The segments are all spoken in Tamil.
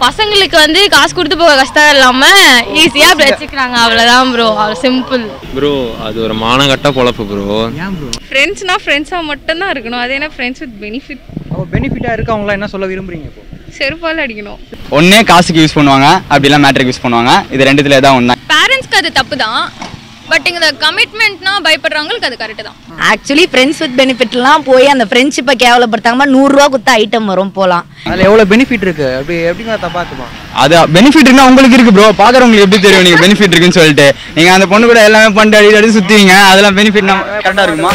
பசங்களுக்கு வந்து காசு கொடுத்து போக கஷ்டம் இல்லாம ஈஸியா வச்சுக்கிறாங்க அவ்வளவுதான் ப்ரோ அவ்வளவு சிம்பிள் ப்ரோ அது ஒரு மானகட்ட பொழப்பு ப்ரோ ஏன் ப்ரோ ஃப்ரெண்ட்ஸ்னா ஃப்ரெண்ட்ஸாக மட்டும்தான் இருக்கணும் அது என்ன ஃப்ரெண்ட்ஸ் வித் பெனிஃபிட் அப்போ பெனிஃபிட்டாக இருக்கவங்களாம் என்ன சொல்ல விரும்புறீங்க இப்போ செருப்பால் அடிக்கணும் ஒன்னே காசுக்கு யூஸ் பண்ணுவாங்க அப்படிலாம் மேட்ருக்கு யூஸ் பண்ணுவாங்க இது ரெண்டுத்துல ஏதாவது ஒன்றா பேரண்ட்ஸ்க்கு அது தப்பு தான் பட் இந்த கமிட்மெண்ட்னா பயப்படுறவங்களுக்கு அது கரெக்டு தான் ஆக்சுவலி ஃப்ரெண்ட்ஸ் வித் பெனிஃபிட்லாம் போய் அந்த ஃப்ரெண்ட்ஷிப்பை கேவலப்படுத்தாம நூறுரூவா கொடுத்த ஐட்டம் வரும் போகலாம் அதில் எவ்வளோ பெனிஃபிட் இருக்கு அப்படி எப்படிங்க தப்பாக்குமா அது பெனிஃபிட் இருந்தா உங்களுக்கு இருக்கு ப்ரோ பாக்குறவங்களுக்கு எப்படி தெரியும் நீங்க பெனிஃபிட் இருக்குன்னு சொல்லிட்டு நீங்க அந்த பொண்ணு கூட எல்லாமே பண்ணிட்டு அடி அடி சுத்துவீங்க அதெல்லாம் பெனிஃபிட் கரெக்டா இருக்குமா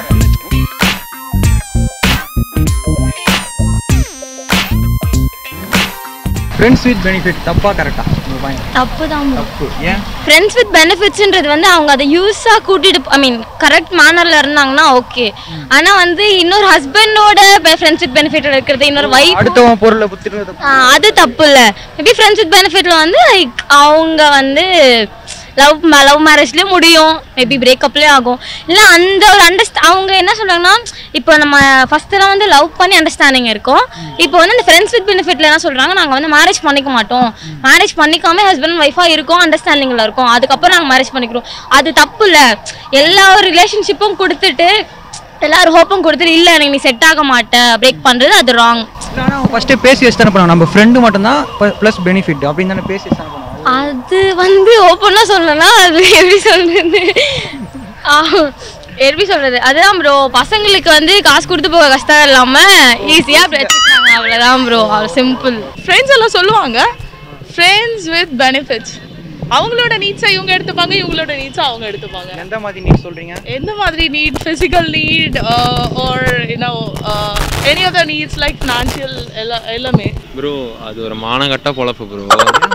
ஃப்ரெண்ட்ஸ் வித் பெனிஃபிட் தப்பா கரெக்டா உங்க பாயிண்ட் தப்பு தான் தப்பு ஏன் ஃப்ரெண்ட்ஸ் வித் பெனிஃபிட்ஸ்ன்றது வந்து அவங்க அதை யூஸாக கூட்டிட்டு ஐ மீன் கரெக்ட் மேனர்ல இருந்தாங்கன்னா ஓகே ஆனா வந்து இன்னொரு ஹஸ்பண்டோட ஃப்ரெண்ட்ஸ் வித் பெனிஃபிட் இருக்கிறது இன்னொரு வைஃப் அடுத்தவன் பொருளை புத்திட்டு அது தப்பு இல்லை மேபி ஃப்ரெண்ட்ஸ் வித் பெனிஃபிட்ல வந்து லைக் அவங்க வந்து லவ் லவ் மேரேஜ்லேயும் முடியும் மேபி பிரேக்கப்லேயும் ஆகும் இல்லை அந்த ஒரு அண்டர்ஸ்ட் அவங்க என்ன சொல்றாங்கன்னா இப்போ நம்ம ஃபஸ்ட்டெல்லாம் வந்து லவ் பண்ணி அண்டர்ஸ்டாண்டிங் இருக்கும் இப்போ வந்து இந்த ஃப்ரெண்ட்ஸ் வித் பெனிஃபிட்ல என்ன சொல்கிறாங்க நாங்கள் வந்து மேரேஜ் பண்ணிக்க மாட்டோம் மேரேஜ் பண்ணிக்காம ஹஸ்பண்ட் ஒய்ஃபாக இருக்கோம் அண்டர்ஸ்டாண்டிங்கில் இருக்கோம் அதுக்கப்புறம் நாங்கள் மேரேஜ் பண்ணிக்கிறோம் அது தப்பு இல்லை எல்லா ஒரு ரிலேஷன்ஷிப்பும் கொடுத்துட்டு எல்லாரும் ஹோப்பும் கொடுத்துட்டு இல்லை எனக்கு நீ செட் ஆக மாட்ட பிரேக் பண்ணுறது அது ராங் ஆனால் அவன் ஃபஸ்ட்டு பேசி வச்சு தானே பண்ணுவான் நம்ம ஃப்ரெண்டு மட்டும்தான் ப்ளஸ் பெனிஃபிட் அப்படின்னு தானே பேசி வச்சு தானே பண்ணுவான் அது வந்து ஓப்பனா சொல்லலாம் அது எப்படி சொல்றது ஆ, எப்படி சொல்றது அதுதான் ப்ரோ பசங்களுக்கு வந்து காசு கொடுத்து போக கஷ்டம் இல்லாம ஈஸியா வச்சுக்கிறாங்க அவ்வளவுதான் ப்ரோ அவ்வளோ சிம்பிள் ஃப்ரெண்ட்ஸ் எல்லாம் சொல்லுவாங்க ஃப்ரெண்ட்ஸ் வித் பெனிஃபிட்ஸ் அவங்களோட நீட்ஸை இவங்க எடுத்துப்பாங்க இவங்களோட நீட்ஸை அவங்க எடுத்துப்பாங்க எந்த மாதிரி நீ சொல்றீங்க எந்த மாதிரி need physical need or you know any other needs like financial எல்லா எல்லாமே ப்ரோ அது ஒரு மானகட்ட பொழப்பு ப்ரோ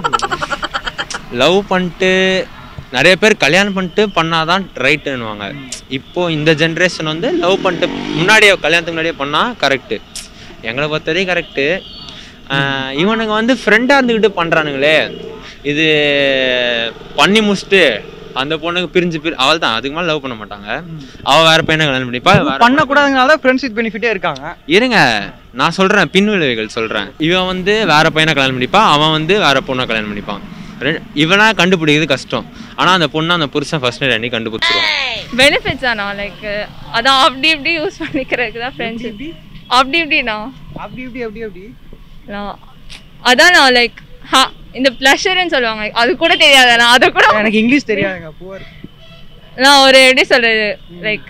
லவ் பண்ணிட்டு நிறைய பேர் கல்யாணம் பண்ணிட்டு பண்ணாதான் ரைட்டுன்னுவாங்க இப்போ இந்த ஜென்ரேஷன் வந்து லவ் பண்ணிட்டு முன்னாடியே கல்யாணத்துக்கு முன்னாடியே பண்ணால் கரெக்டு எங்களை பொறுத்தவரைக்கும் கரெக்டு இவனுங்க வந்து ஃப்ரெண்டாக இருந்துக்கிட்டு பண்ணுறானுங்களே இது பண்ணி முடிச்சுட்டு அந்த பொண்ணுக்கு பிரிஞ்சு பிரி அவள் தான் அதுக்கு மேலே லவ் பண்ண மாட்டாங்க அவள் வேற பையனை கல்யாணம் பண்ணிப்பா வேற பண்ணக்கூடாதுனால ஃப்ரெண்ட்ஸ் வித் பெனிஃபிட்டே இருக்காங்க இருங்க நான் சொல்றேன் பின் விளைவுகள் சொல்றேன் இவன் வந்து வேற பையனை கல்யாணம் பண்ணிப்பான் அவன் வந்து வேற பொண்ணை கல்யாணம் பண்ணிப்பான் ரெ- இவனா கண்டுபிடிக்கிறது கஷ்டம் ஆனா அந்த பொண்ணை அந்த புருஷன் ஃபர்ஸ்ட் நைட் அன்னைக்கு கண்டுபிடிச்சிருவான் பெனிஃபிட்ஸ் தானா லைக் அதான் அப்படி இப்படி யூஸ் பண்ணிக்கிறதுக்கு தான் ஃப்ரெண்ட்ஷிப் அப்படி இப்படிண்ணா அப்படி இப்படி அப்படி அப்படி நான் அதான் நான் லைக் ஹா இந்த ப்ளஷர்னு சொல்லுவாங்க அது கூட தெரியாது நான் அதை கூட எனக்கு இங்கிலீஷ் தெரியாதுங்க புவர் நான் ஒரு எப்படி சொல்றது லைக்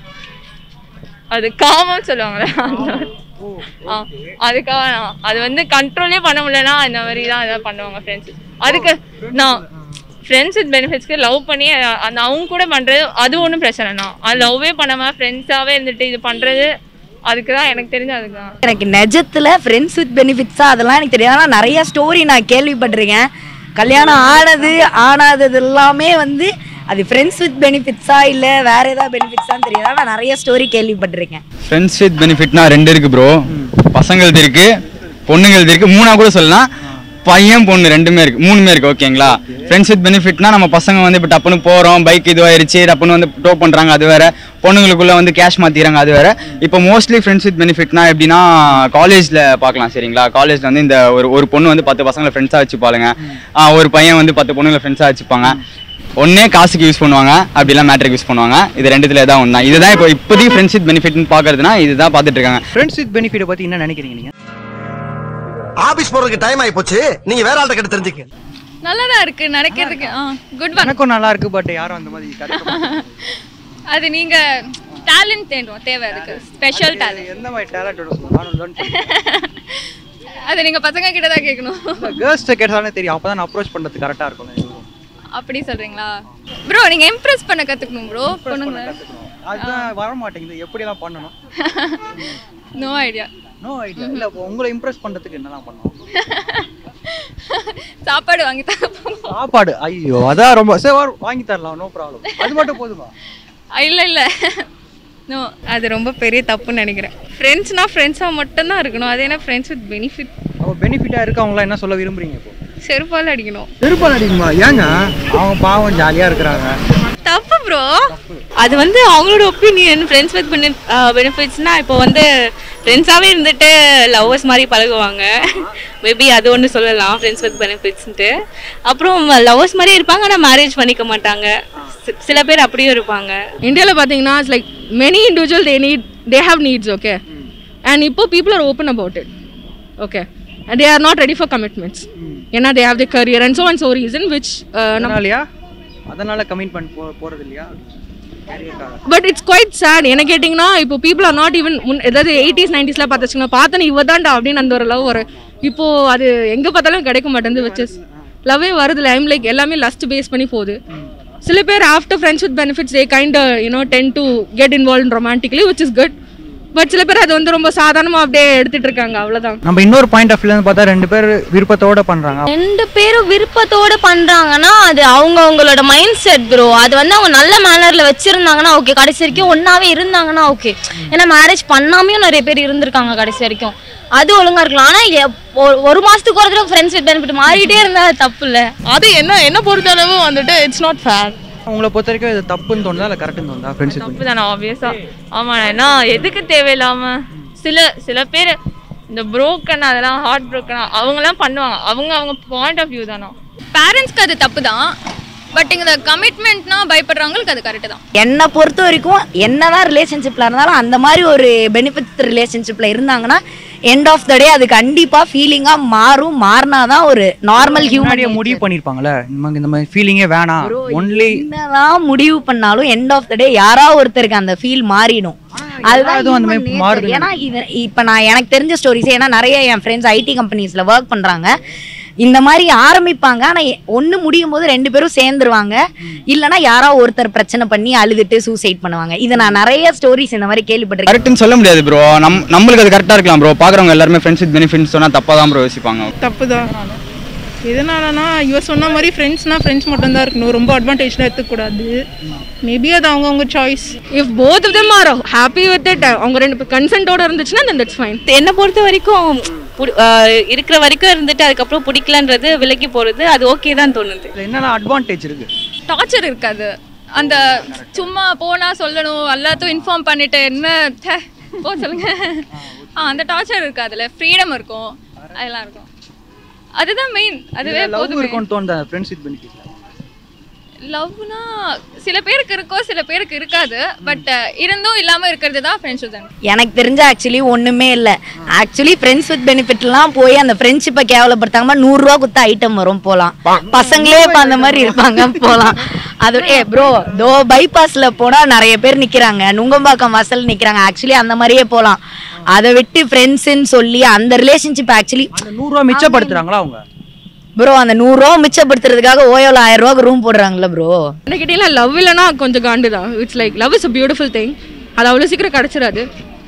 அது காமம் சொல்லுவாங்கல்ல அந்த மாதிரி. ஆ, அதுக்காக நான் அது வந்து கண்ட்ரோலே பண்ண முடியலன்னா இந்த மாதிரி தான் எதாவது பண்ணுவாங்க ஃப்ரெண்ட்ஸ் அதுக்கு நான் ஃப்ரெண்ட்ஸ் வித் பெனிஃபிட்ஸ்க்கு லவ் பண்ணி அ- அந்த அவங்க கூட பண்ணுறது அது ஒன்றும் பிரச்சனைண்ணா அது லவ்வே பண்ணாமல் ஃப்ரெண்ட்ஸாகவே இருந்துட்டு இது பண்ணுறது அதுக்கு தான் எனக்கு தெரிஞ்ச அதுக்கு தான் எனக்கு நிஜத்துல ஃப்ரெண்ட்ஸ் வித் பெனிஃபிட்ஸா அதெல்லாம் எனக்கு தெரியாது ஆனா நிறைய ஸ்டோரி நான் கேள்விப்பட்டிருக்கேன் கல்யாணம் ஆனது ஆனாதது எல்லாமே வந்து அது ஃப்ரெண்ட்ஸ் வித் பெனிஃபிட்ஸா இல்ல வேற ஏதாவது பெனிஃபிட்ஸான்னு தெரியாது ஆனா நிறைய ஸ்டோரி கேள்விப்பட்டிருக்கேன் ஃப்ரெண்ட்ஸ் வித் பெனிஃபிட்னா ரெண்டு இருக்கு ப்ரோ பசங்களது இருக்கு பொண்ணுங்களது இருக்கு மூணா கூட சொல்லலாம் பையன் பொண்ணு ரெண்டுமே இருக்கு மூணுமே இருக்கு ஓகேங்களா ஃப்ரெண்ட்ஸ் வித் பெனிஃபிட்னா நம்ம பசங்க வந்து இப்போ டப்புன்னு போறோம் பைக் இதுவாயிருச்சு டப்புன்னு வந்து டோ பண்றாங்க அது வேற பொண்ணுங்களுக்குள்ள வந்து கேஷ் மாத்திக்கிறாங்க அது வேற இப்போ மோஸ்ட்லி ஃப்ரெண்ட்ஸ் வித் பெனிஃபிட்னா எப்படின்னா காலேஜ்ல பார்க்கலாம் சரிங்களா காலேஜ்ல வந்து இந்த ஒரு ஒரு பொண்ணு வந்து பத்து பசங்களை ஃப்ரெண்ட்ஸா வச்சுப்பாளுங்க ஆ, ஒரு பையன் வந்து பத்து பொண்ணுங்களை ஃப்ரெண்ட்ஸா வச்சுப்பாங்க ஒன்னே காசுக்கு யூஸ் பண்ணுவாங்க அப்படிலாம் மேட்ருக்கு யூஸ் பண்ணுவாங்க இது ரெண்டுத்துல ஏதாவது ஒன்றா இதுதான் இப்போ இப்போதைக்கு ஃப்ரெண்ட்ஸ் வித் பெனிஃபிட்னு பார்க்கறதுனா இதுதான் பார்த்துட்டு இருக்காங்க ஃப்ரெண்ட்ஸ் வித் பெனிஃபிட்டை பத்தி என்ன நினைக்கிறீங்க நீங்க ஆபீஸ் போறதுக்கு டைம் ஆயி போச்சு நீங்க வேற ஆள்கிட்ட கிட்ட தெரிஞ்சுக்க நல்லா தான் இருக்கு நடக்கிறதுக்கு ஆ குட் ஒன் எனக்கும் நல்லா இருக்கு பட் யாரும் அந்த மாதிரி கிடைக்க மாட்டாங்க. அது நீங்க டேலண்ட் தேடும் தேவை அதுக்கு ஸ்பெஷல் டேலண்ட் எந்த மாதிரி டேலண்டோட சொல்லுங்க நானும் லேர்ன் பண்ணேன் அது நீங்க பசங்க கிட்ட தான் கேட்கணும் கேர்ள்ஸ் கேட்டாலே தெரியும் அப்பதான் நான் அப்ரோச் பண்றது கரெக்டா இருக்கும் அப்படி சொல்றீங்களா ப்ரோ நீங்க இம்ப்ரெஸ் பண்ண கத்துக்கணும் ப்ரோ பொண்ணுங்க அதுதான் வர மாட்டேங்குது எப்படி எல்லாம் பண்ணணும் நோ ஐடியா நோ ஐடியா இல்ல இப்போ உங்களை இம்ப்ரெஸ் பண்றதுக்கு என்னலாம் பண்ணணும் சாப்பாடு வாங்கி தர சாப்பாடு ஐயோ அதான் ரொம்ப சரி வா- வாங்கி தரலாம் நோ ப்ராப்ளம் அது மட்டும் போதுமா இல்ல இல்ல நோ அது ரொம்ப பெரிய தப்புன்னு நினைக்கிறேன் ஃப்ரெண்ட்ஸ்னா ஃப்ரெண்ட்ஸாக மட்டும்தான் இருக்கணும் அது என்ன ஃப்ரெண்ட்ஸ் வித் பெனிஃபிட் அப்போ பெனிஃபிட்டா இருக்கவங்களாம் என்ன சொல்ல விரும்புறீங்க இப்போ செருப்பால் அடிக்கணும் செருப்பால் அடிக்குமா ஏங்க அவங்க பாவம் ஜாலியா இருக்கிறாங்க தப்பு ப்ரோ அது வந்து அவங்களோட ஒப்பீனியன் ஃப்ரெண்ட்ஸ் வித் பெனிஃபிட்ஸ்னா இப்போ வந்து ஃப்ரெண்ட்ஸாகவே இருந்துட்டு லவ்வர்ஸ் மாதிரி பழகுவாங்க மேபி அது ஒன்று சொல்லலாம் ஃப்ரெண்ட்ஸ் வித் பெனிஃபிட்ஸ்ன்ட்டு அப்புறம் லவ்வர்ஸ் மாதிரி இருப்பாங்க ஆனால் மேரேஜ் பண்ணிக்க மாட்டாங்க சி- சில பேர் அப்படியும் இருப்பாங்க இந்தியாவில் பார்த்தீங்கன்னா it's like many individual they need they have needs okay and இப்போ people are open about it okay and they are not ready for commitments ஏன்னா they have the career and so and so reason which அதனாலயா அதனால கமிட் பண்ண போ போறது இல்லையா கேரியருக்காக பட் இட்ஸ் குவைட் சேட் என்ன கேட்டிங்கன்னா இப்போ பீப்புள் ஆர் நாட் ஈவன் முன் ஏதாவது எயிட்டிஸ் நைன்டிஸில் பார்த்துச்சுங்கன்னா பார்த்தேன் இவ தான்டா அப்படின்னு அந்த ஒரு லவ் வரும் இப்போ அது எங்கே பார்த்தாலும் கிடைக்க மாட்டேங்குது வச்சஸ் லவ்வே வருது ஐம் லைக் எல்லாமே லஸ்ட் பேஸ் பண்ணி போகுது சில பேர் after friends with benefits they kind you know tend to get involve romantically which is good but சில பேர் அது வந்து ரொம்ப சாதாரணமாக அப்படியே எடுத்துட்டு இருக்காங்க அவ்வளோதான் நம்ம இன்னொரு பாயிண்ட் ஆஃப் வியூல பார்த்தா ரெண்டு பேர் விருப்பத்தோட பண்றாங்க ரெண்டு பேரும் விருப்பத்தோட பண்றாங்கன்னா அது அவங்க அவங்களோட மைண்ட் செட் ப்ரோ அது வந்து அவங்க நல்ல மேனர்ல வச்சிருந்தாங்கன்னா ஓகே கடைசி வரைக்கும் ஒன்னாவே இருந்தாங்கன்னா ஓகே ஏன்னா மேரேஜ் பண்ணாமையும் நிறைய பேர் இருந்திருக்காங்க கடைசி வரைக்கும் அது ஒழுங்கா இருக்கலாம் ஆனா எப்- ஒரு- ஒரு மாசத்துக்கு ஒரு தடவை ஃப்ரெண்ட்ஸ் வித் பெனிஃபிட் மாறிட்டே இருந்தா அது தப்பு இல்ல அது என்ன என்ன பொறுத்தளவு வந்துட்டு இட்ஸ் நாட் ஃபேர் உங்களை பொறுத்த வரைக்கும் இது தப்புன்னு தோணுதா இல்லை கரெக்டுன்னு தோணுதா ஃப்ரெண்ட்ஷிப் தப்பு தானே ஆப்வியஸா ஆமா ஏன்னா எதுக்கு தேவையில்லாம சில சில பேர் இந்த புரோக்கன் அதெல்லாம் ஹார்ட் புரோக்கன் அவங்கலாம் பண்ணுவாங்க அவங்க அவங்க பாயிண்ட் ஆஃப் வியூ தானா பேரண்ட்ஸ்க்கு அது தப்பு தான் பட் இந்த கமிட்மெண்ட்னா பயப்படுறவங்களுக்கு அது கரெக்டு தான் என்னை பொறுத்த வரைக்கும் என்னதான் ரிலேஷன்ஷிப்ல இருந்தாலும் அந்த மாதிரி ஒரு பெனிஃபிட் ரிலேஷன்ஷிப்ல இருந்தாங்கன்னா எண்ட் ஆஃப் த டே அது கண்டிப்பா ஃபீலிங்கா மாறும் மாறினாதான் ஒரு நார்மல் முன்னாடியே ஹியூமன் முடிவு பண்ணிருப்பாங்கல்ல நமக்கு இந்த மாதிரி ஃபீலிங்கே வேணாம் ஒன்லி என்னதான் முடிவு பண்ணாலும் எண்ட் ஆஃப் த டே யாரா ஒருத்தருக்கு அந்த ஃபீல் மாறிடும் அதுதான் இதுவும் அந்த மாதிரி human nature. மாறுது. ஏன்னா இது இப்ப நான் எனக்கு தெரிஞ்ச ஸ்டோரிஸ் ஏன்னா நிறைய என் ஃப்ரெண்ட்ஸ் ஐடி கம்பெனிஸ்ல ஒர்க் பண்றாங்க இந்த மாதிரி ஆரம்பிப்பாங்க ஆனா எ- ஒண்ணு முடியும் போது ரெண்டு பேரும் சேர்ந்துருவாங்க இல்லனா யாரா ஒருத்தர் பிரச்சனை பண்ணி அழுதுட்டு சூசைட் பண்ணுவாங்க இது நான் நிறைய ஸ்டோரிஸ் இந்த மாதிரி கேள்விப்பட்டிருக்கேன் கரெக்ட்னு சொல்ல முடியாது ப்ரோ நம் நம்மளுக்கு அது கரெக்டாக இருக்கலாம் ப்ரோ பார்க்குறவங்க எல்லாருமே ஃப்ரெண்ட்ஸ் வித் பெனிஃபிட்ஸ் சொன்னால் தப்பாக தான் ப்ரோ யோசிப்பாங்க தப்பு தான் எதனாலனா இவர் சொன்ன மாதிரி ஃப்ரெண்ட்ஸ்னா ஃப்ரெண்ட்ஸ் மட்டும்தான் இருக்கணும் ரொம்ப அட்வான்டேஜ்லாம் எடுத்துக்கூடாது மேபி அது அவங்கவுங்க choice if both of them are happy with it அவங்க ரெண்டு கன்சென்ட்டோட இருந்துச்சுன்னா then that's fine என்னை பொறுத்த வரைக்கும் புடி- ஆஹ் இருக்கிற வரைக்கும் இருந்துட்டு அதுக்கப்புறம் பிடிக்கலன்றது விலகி போகிறது அது ஓகே தான் தோணுது இதுல என்னென்ன அட்வான்டேஜ் இருக்கு டார்ச்சர் இருக்காது அந்த சும்மா போனா சொல்லணும் எல்லாத்தையும் இன்ஃபார்ம் பண்ணிட்டு என்ன ச்சே, போ சொல்லுங்க ஆ அந்த டார்ச்சர் இருக்காதுல ஃப்ரீடம் இருக்கும் அதெல்லாம் இருக்கும் அதுதான் மெயின் அதுவே லவ் போதுமே இருக்கும்னு தோணுதா ஃப்ரெண்ட்ஸ் வித் பெனிஃபிட் லவ்னா சில பேருக்கு இருக்கும் சில பேருக்கு இருக்காது பட் இருந்தும் இல்லாம இருக்கிறது தான் ஃப்ரெண்ட்ஷிப் தான் எனக்கு தெரிஞ்ச ஆக்சுவலி ஒண்ணுமே இல்ல ஆக்சுவலி ஃப்ரெண்ட்ஸ் வித் பெனிஃபிட்லாம் போய் அந்த ஃப்ரெண்ட்ஷிப்பை கேவலப்படுத்தாம நூறு ரூபா குத்த ஐட்டம் வரும் போலாம் பசங்களே இப்ப அந்த மாதிரி இருப்பாங்க போலாம் அது ஏ ப்ரோ தோ பைபாஸ்ல போனா நிறைய பேர் நிக்கிறாங்க நுங்கம்பாக்கம் வாசல் நிக்கிறாங்க ஆக்சுவலி அந்த மாதிரியே போலாம் அதை விட்டு ஃப்ரெண்ட்ஸ்ன்னு சொல்லி அந்த ரிலேஷன்ஷிப் ஆக்சுவலி நூறுரூவா மிச்சப்படுத்துறாங்களா அவங்க ப்ரோ அந்த நூறு ரூபா மிச்சப்படுத்துறதுக்காக ஓயோல ஆயிரம் ரூபாய்க்கு ரூம் போடுறாங்கல்ல ப்ரோ என்ன கேட்டீங்கன்னா லவ் இல்லைனா கொஞ்சம் காண்டு தான் it's like love is a beautiful thing அது அவ்வளோ சீக்கிரம் கிடச்சிடாது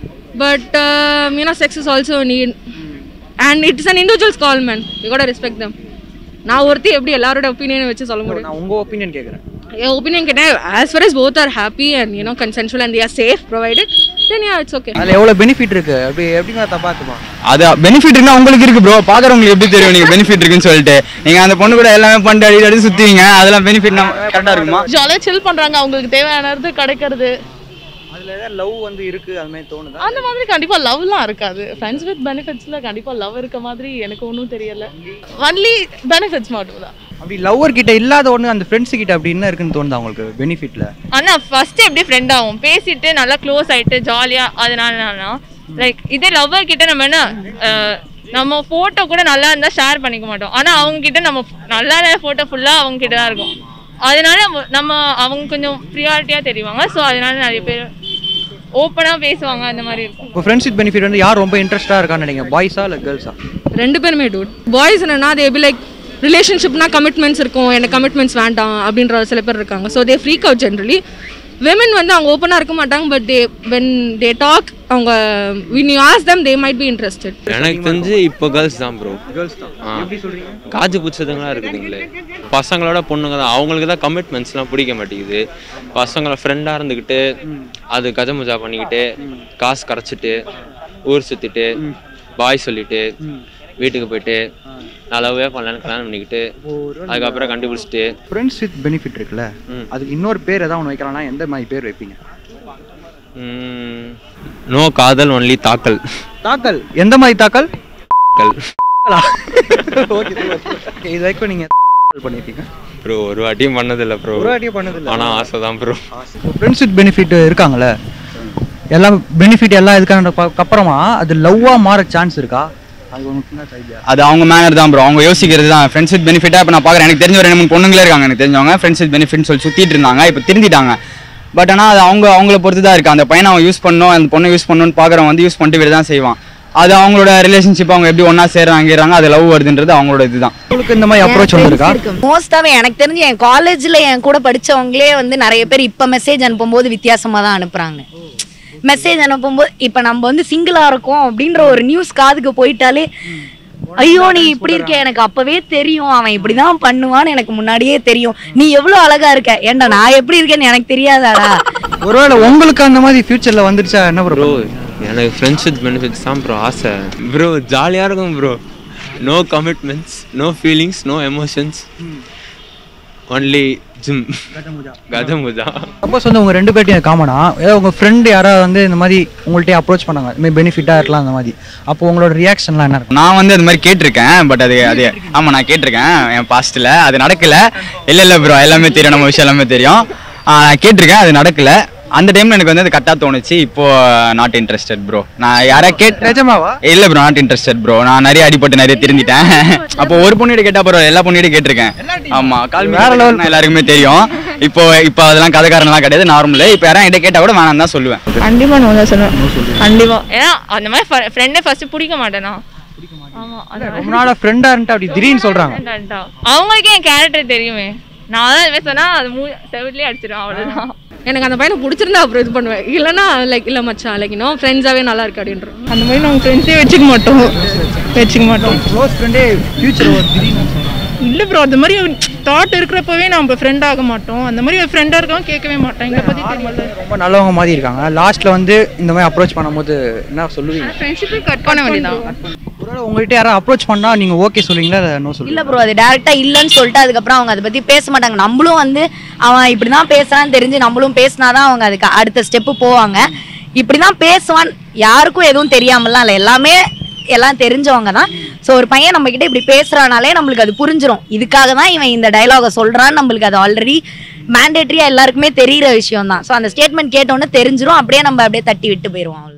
பட் மீனா sex is also need and it's an individuals call man you கூட ரெஸ்பெக்ட் தம் நான் ஒருத்தி எப்படி எல்லாரோட ஒப்பீனியனை வச்சு சொல்ல முடியும் நான் உங்க ஒப்பீனியன் கேக்குறேன் என் ஒப்பீனியன் கேட்டேன் as for as both are happy and you know consensual and they are safe provided then yeah it's okay அதுல எவ்வளவு பெனிஃபிட் இருக்கு அப்படி எப்படிங்க தப்பா இருக்குமா அது பெனிஃபிட் இருந்தா உங்களுக்கு இருக்கு ப்ரோ பார்க்குறவங்களுக்கு எப்படி தெரியும் நீங்க பெனிஃபிட் இருக்குன்னு சொல்லிட்டு நீங்க அந்த பொண்ணு கூட எல்லாமே பண்ணிட்டு அடி அடி சுத்துவீங்க அதெல்லாம் பெனிஃபிட் கரெக்டாக இருக்குமா ஜாலியாக சில் பண்றாங்க அவங்களுக்கு தேவையானது கிடைக்கிறது அதுல ஏதாவது லவ் வந்து இருக்கு அது மாதிரி தோணுதா அந்த மாதிரி கண்டிப்பா லவ்லாம் இருக்காது ஃப்ரெண்ட்ஸ் வித் பெனிஃபிட்ஸ்ல கண்டிப்பா லவ் இருக்க மாதிரி எனக்கு ஒன்றும் தெரியல ஒன்லி பெனிஃபிட்ஸ் மட்டும் தான் அப்படி லவ்வர் கிட்ட இல்லாத ஒண்ணு அந்த ஃப்ரெண்ட்ஸ் கிட்ட அப்படி என்ன இருக்குன்னு தோணுதா உங்களுக்கு பெனிஃபிட்ல ஆனா ஃபர்ஸ்ட் எப்படி ஃப்ரெண்ட் ஆகும் பேசிட்டு நல்லா க்ளோஸ் ஆயிட்டு ஜாலியா அதனால லைக் இதே லவ்வர் கிட்ட நம்ம என்ன அஹ், நம்ம போட்டோ கூட நல்லா இருந்தா ஷேர் பண்ணிக்க மாட்டோம் ஆனா அவங்க கிட்ட நம்ம நல்லா போட்டோ ஃபுல்லா அவங்க கிட்ட தான் இருக்கும் அதனால நம்ம- நம்ம அவங்க கொஞ்சம் ப்ரியாரிட்டியா தெரிவாங்க ஸோ அதனால நிறைய பேர் ஓப்பனா பேசுவாங்க அந்த மாதிரி இருக்கும் இப்போ ஃப்ரெண்ட்ஸ் வித் பெனிஃபிட் வந்து யார் ரொம்ப இன்ட்ரெஸ்டா இருக்கான்னு நினைக்கிறீங்க பாய்ஸா இல்ல கேர்ள்ஸா ரெண்டு பேருமே டூட் பாய்ஸ் என்னன்னா தே பி லைக் ரிலேஷன்ஷிப்னா கமிட்மெண்ட்ஸ் இருக்கும் எனக்கு கமிட்மெண்ட்ஸ் வேண்டாம் அப்படின்ற சில பேர் இருக்காங்க so they freak out generally women வந்து அவங்க ஓப்பனாக இருக்க மாட்டாங்க but they when they talk அவங்க when you ask them they might be interested எனக்கு தெரிஞ்சு இப்போ கேர்ள்ஸ் தான் ப்ரோ கேர்ள்ஸ் தான் ஆ. எப்படி சொல்றீங்க காஜு பிடிச்சதுங்களாம் இருக்குதுங்களே பசங்களோட பொண்ணுங்க தான் அவங்களுக்கு தான் கமிட்மெண்ட்ஸ்லாம் பிடிக்க மாட்டேங்குது பசங்களை ஃப்ரெண்டாக இருந்துக்கிட்டு அது கஜமுஜா பண்ணிக்கிட்டு காசு கரைச்சிட்டு ஊர் சுற்றிட்டு பாய் சொல்லிட்டு வீட்டுக்கு போயிட்டு நல்லாவே பண்ணலான்னு கல்யாணம் பண்ணிக்கிட்டு அதுக்கப்புறம் கண்டுபிடிச்சிட்டு ஃப்ரெண்ட்ஸ் வித் பெனிஃபிட் இருக்குல்ல ம். அதுக்கு இன்னொரு பேர் ஏதாவது ஒன்று வைக்கலாம்னா எந்த மாதிரி பேர் வைப்பீங்க நோ காதல் ஒன்லி தாக்கல் தாக்கல் எந்த மாதிரி தாக்கல் தாக்கல் ஓகே இது வரைக்கும் நீங்க பண்ணிருக்கீங்க ப்ரோ ஒரு வாட்டியும் பண்ணதில்லை ப்ரோ ஒரு வாட்டியும் பண்ணதில்ல. ஆனால் ஆசை தான் ப்ரோ ஃப்ரெண்ட்ஸ் வித் பெனிஃபிட் இருக்காங்கல்ல எல்லாம் பெனிஃபிட் எல்லாம் இதுக்கான அப்புறமா அது லவ்வா மாற சான்ஸ் இருக்கா அது உங்களுக்கு என்ன ஐடியா அது அவங்க மேனர் தான் ப்ரோ அவங்க யோசிக்கிறது தான் ஃப்ரெண்ட்ஸ் வித் பெனிஃபிட்டா இப்போ நான் பார்க்குறேன் எனக்கு தெரிஞ்ச ஒரு ரெண்டு மூணு பொண்ணுங்களே இருக்காங்க எனக்கு தெரிஞ்சவங்க ஃப்ரெண்ட்ஸ் வித் பெனிஃபிட்னு சொல்லி சுற்றிட்டு இருந்தாங்க இப்போ திருந்திட்டாங்க பட் ஆனால் அது அவங்க அவங்கள பொறுத்து தான் இருக்குது அந்த பையனை அவன் யூஸ் பண்ணணும் அந்த பொண்ணை யூஸ் பண்ணணும்னு பார்க்குறவன் வந்து யூஸ் பண்ணிட்டு விட தான் செய்வான் அது அவங்களோட ரிலேஷன்ஷிப் அவங்க எப்படி ஒன்றா சேர்றாங்கிறாங்க அது லவ் வருதுன்றது அவங்களோட இதுதான் உங்களுக்கு இந்த மாதிரி அப்ரோச் வந்திருக்கா மோஸ்டாவே எனக்கு தெரிஞ்சு என் காலேஜ்ல என் கூட படிச்சவங்களே வந்து நிறைய பேர் இப்ப மெசேஜ் அனுப்பும்போது வித்தியாசமா தான் அனுப்புறாங்க மெசேஜ் அனுப்பும்போது இப்ப நம்ம வந்து சிங்கிளா இருக்கோம் அப்படின்ற ஒரு நியூஸ் காதுக்கு போயிட்டாலே ஐயோ நீ இப்படி இருக்க எனக்கு அப்பவே தெரியும் அவன் இப்படிதான் பண்ணுவான்னு எனக்கு முன்னாடியே தெரியும் நீ எவ்வளவு அழகா இருக்க ஏன்டா நான் எப்படி இருக்கேன்னு எனக்கு தெரியாதாடா ஒருவேளை உங்களுக்கு அந்த மாதிரி ஃபியூச்சர்ல வந்துருச்சா என்ன ப்ரோ ப்ரோ எனக்கு ஃப்ரெண்ட்ஸ் வித் பெனிஃபிட்ஸ் தான் ப்ரோ ஆசை ப்ரோ ஜாலியாக இருக்கும் bro no commitments no feelings no emotions only gym கஜமுஜா சப்போஸ் வந்து உங்க ரெண்டு பேர்ட்டையும் காமனா ஏதாவது உங்க ஃப்ரெண்ட் யாராவது வந்து இந்த மாதிரி உங்கள்கிட்ட அப்ரோச் பண்ணாங்க இந்த மாதிரி பெனிஃபிட்டா இருக்கலாம் அந்த மாதிரி அப்போ உங்களோட ரியாக்ஷன்லாம் என்ன இருக்கும் நான் வந்து அது மாதிரி கேட்டிருக்கேன் பட் அது அது ஆமாம் நான் கேட்டிருக்கேன் என் பாஸ்ட்டில் அது நடக்கல இல்லை இல்லை ப்ரோ எல்லாமே தெரியும் நம்ம விஷயம் எல்லாமே தெரியும் ஆ, நான் கேட்டிருக்கேன் அது நடக்கல அந்த டைம்ல எனக்கு வந்து அது கரெக்டாக தோணுச்சு இப்போ நாட் இன்ட்ரெஸ்டட் ப்ரோ நான் யாரா கேட் நிஜமாவா இல்லை ப்ரோ நாட் இன்ட்ரெஸ்டட் ப்ரோ நான் நிறைய அடிபட்டு நிறைய திருந்திட்டேன் அப்போ ஒரு பொண்ணிட்ட கேட்டா பரவாயில்ல எல்லா பொண்ணிட்ட கேட்டிருக்கேன் ஆமா கால் வேற லெவல் எல்லாருக்குமே தெரியும் இப்போ இப்போ அதெல்லாம் கதைக்காரன்லாம் கிடையாது நார்மலு இப்போ யாரும் என்கிட்ட கேட்டா கூட வேணாம் தான் சொல்லுவேன் கண்டிப்பா நோ தான் சொல்லுவேன் கண்டிப்பா ஏன்னா அந்த மாதிரி ஃப்ரெண்டை ஃபர்ஸ்ட் பிடிக்க மாட்டேனா ஆமா அந்த ரொம்ப நாளா ஃப்ரெண்டா இருந்துட்டு அப்படி திடீர்னு சொல்றாங்க மாதிரி அவங்களுக்கே என் கேரக்டர் தெரியுமே நான் தான் இதுமாதிரி சொன்னா அது மூ செவிட்லயே அடிச்சிடும் அவ்வளவுதான் எனக்கு அந்த பையனை பிடிச்சிருந்தா அப்புறம் இது பண்ணுவேன் இல்லைன்னா லைக் இல்லை மச்சான் லைக் இன்னும் ஃப்ரெண்ட்ஸாகவே நல்லா இருக்கு அப்படின்றோம் அந்த மாதிரி நாங்கள் ஃப்ரெண்ட்ஸே வச்சுக்க மாட்டோம் வச்சுக்க மாட்டோம் க்ளோஸ் ஃப்ரெண்டே ஃபியூச்சர் திடீர்னு இல்லை ப்ரோ அந்த மாதிரி தாட் இருக்கிறப்பவே நம்ம ஃப்ரெண்ட் ஆக மாட்டோம் அந்த மாதிரி ஃப்ரெண்டாக இருக்கவங்க கேட்கவே மாட்டோம் எங்களை பற்றி தெரியல ரொம்ப நல்லவங்க மாதிரி இருக்காங்க லாஸ்ட்ல வந்து இந்த மாதிரி அப்ரோச் பண்ணும்போது என்ன சொல்லுவீங்க ஃப்ரெண்ட்ஷிப்பே கட் பண்ண வேண்டியதான் ஒருவேளை உங்கள்கிட்ட யாராவது அப்ரோச் பண்ணா நீங்க ஓகே சொல்லுவீங்களா இல்லை நோ இல்ல சொல்லுவீங்க ப்ரோ அது டேரக்டா இல்லைன்னு சொல்லிட்டு அதுக்கப்புறம் அவங்க அதை பத்தி பேச மாட்டாங்க நம்மளும் வந்து அவன் இப்படிதான் பேசுறான்னு தெரிஞ்சு நம்மளும் பேசினாதான் அவங்க அதுக்கு அடுத்த ஸ்டெப்பு போவாங்க இப்படிதான் பேசுவான் யாருக்கும் எதுவும் தெரியாமலாம் இல்லை எல்லாமே எல்லாம் தெரிஞ்சவங்க தான் ஸோ ஒரு பையன் நம்ம கிட்ட இப்படி பேசுறானாலே நம்மளுக்கு அது புரிஞ்சிரும் இதுக்காக தான் இவன் இந்த டைலாக சொல்றான்னு நம்மளுக்கு அது ஆல்ரெடி மேண்டேட்டரியா எல்லாருக்குமே தெரியிற விஷயம் தான் ஸோ அந்த ஸ்டேட்மெண்ட் கேட்டோன்னே தெரிஞ்சிரும் அப்படியே நம்ம அப்படியே தட்டி விட்டு போயிடுவோம்